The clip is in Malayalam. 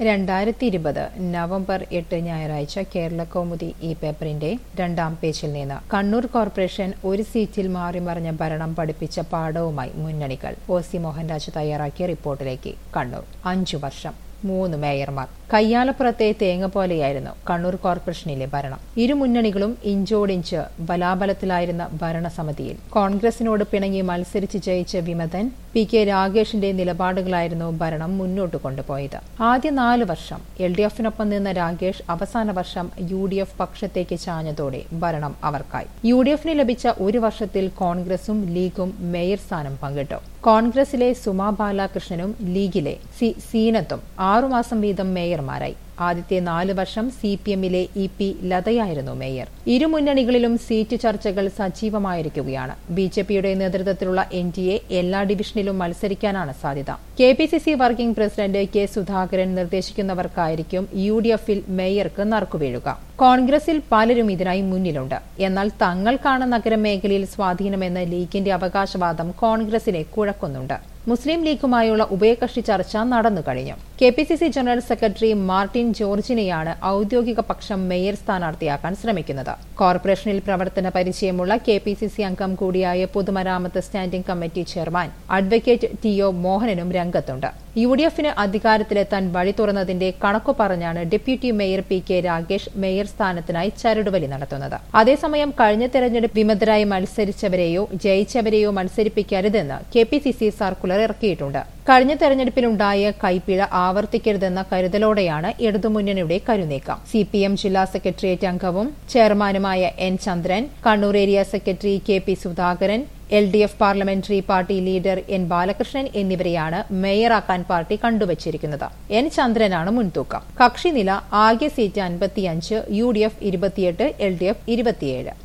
രണ്ടായിരത്തി ഇരുപത് നവംബർ എട്ട് ഞായറാഴ്ച കേരള കൗമുദി ഈ പേപ്പറിന്റെ രണ്ടാം പേജിൽ നിന്ന് കണ്ണൂർ കോർപ്പറേഷൻ ഒരു സീറ്റിൽ മാറിമറിഞ്ഞ ഭരണം പഠിപ്പിച്ച പാഠവുമായി മുന്നണികൾ ഒ സി മോഹൻരാജ് തയ്യാറാക്കിയ റിപ്പോർട്ടിലേക്ക് കണ്ണൂർ അഞ്ചു വർഷം മൂന്ന് മേയർമാർ കയ്യാലപ്പുറത്തെ തേങ്ങ പോലെയായിരുന്നു കണ്ണൂർ കോർപ്പറേഷനിലെ ഭരണം ഇരു മുന്നണികളും ഇഞ്ചോടിഞ്ച് ബലാബലത്തിലായിരുന്ന ഭരണസമിതിയിൽ കോൺഗ്രസിനോട് പിണങ്ങി മത്സരിച്ച് ജയിച്ച വിമതൻ പി കെ രാഗേഷിന്റെ നിലപാടുകളായിരുന്നു ഭരണം മുന്നോട്ട് കൊണ്ടുപോയത് ആദ്യ നാല് വർഷം എൽ ഡി എഫിനൊപ്പം നിന്ന രാഗേഷ് അവസാന വർഷം യു ഡി എഫ് പക്ഷത്തേക്ക് ചാഞ്ഞതോടെ ഭരണം അവർക്കായി യു ഡി എഫിന് ലഭിച്ച ഒരു വർഷത്തിൽ കോൺഗ്രസും ലീഗും മേയർ സ്ഥാനം പങ്കിട്ടു കോൺഗ്രസിലെ സുമാ ബാലകൃഷ്ണനും ലീഗിലെ സി സീനത്തും ആറുമാസം വീതം മേയർമാരായി ആദ്യത്തെ നാല് വർഷം സി പി എമ്മിലെ ഇ പി ലതയായിരുന്നു മേയർ ഇരു മുന്നണികളിലും സീറ്റ് ചർച്ചകൾ സജീവമായിരിക്കുകയാണ് ബി ജെ പിയുടെ നേതൃത്വത്തിലുള്ള എൻ ഡി എ എല്ലാ ഡിവിഷനിലും മത്സരിക്കാനാണ് സാധ്യത K P C C working president K Sudhakaran നിർദ്ദേശിക്കുന്നവർക്കായിരിക്കും യു ഡി എഫിൽ മേയർക്ക് നറുക്കുവീഴുക കോൺഗ്രസിൽ പലരും ഇതിനായി മുന്നിലുണ്ട് എന്നാൽ തങ്ങൾക്കാണ് നഗരമേഖലയിൽ സ്വാധീനമെന്ന ലീഗിന്റെ അവകാശവാദം കോൺഗ്രസിനെ കുഴക്കുന്നുണ്ട് മുസ്ലിം ലീഗുമായുള്ള ഉഭയകക്ഷി ചർച്ച നടന്നു കഴിഞ്ഞു K P C C general secretary Martin ജോർജിനെയാണ് ഔദ്യോഗിക പക്ഷം മേയർ സ്ഥാനാർത്ഥിയാക്കാൻ ശ്രമിക്കുന്നത് കോർപ്പറേഷനിൽ പ്രവർത്തന പരിചയമുള്ള കെ പി സി സി അംഗം കൂടിയായ പൊതുമരാമത്ത് standing committee chairman advocate T O മോഹനനും രംഗത്തുണ്ട് യു ഡി എഫിന് അധികാരത്തിലെത്താൻ വഴി തുറന്നതിന്റെ കണക്കു പറഞ്ഞാണ് deputy mayor P K Ragesh mayor സ്ഥാനത്തിനായി ചരടുവലി നടത്തുന്നത് അതേസമയം കഴിഞ്ഞ തെരഞ്ഞെടുപ്പ് വിമതരായി മത്സരിച്ചവരെയോ ജയിച്ചവരെയോ മത്സരിപ്പിക്കരുതെന്ന് K P C C circular ഇറക്കിയിട്ടുണ്ട് കഴിഞ്ഞ തെരഞ്ഞെടുപ്പിലുണ്ടായ കൈപ്പിഴ ആവർത്തിക്കരുതെന്ന കരുതലോടെയാണ് ഇടതുമുന്നണിയുടെ കരുനീക്കം സി പി എം ജില്ലാ സെക്രട്ടേറിയറ്റ് അംഗവും ചെയർമാനുമായ N Chandran Kannur area secretary K P Sudhakaran L D F parliamentary party leader N Balakrishnan എന്നിവരെയാണ് മേയറാക്കാൻ പാർട്ടി കണ്ടുവച്ചിരിക്കുന്നത് എൻ ചന്ദ്രനാണ് മുൻതൂക്കം കക്ഷിനില ആകെ സീറ്റ് അൻപത്തിയഞ്ച് യു ഡി എഫ് ഇരുപത്തിയെട്ട് എൽ ഡി എഫ് ഇരുപത്തിയേഴ്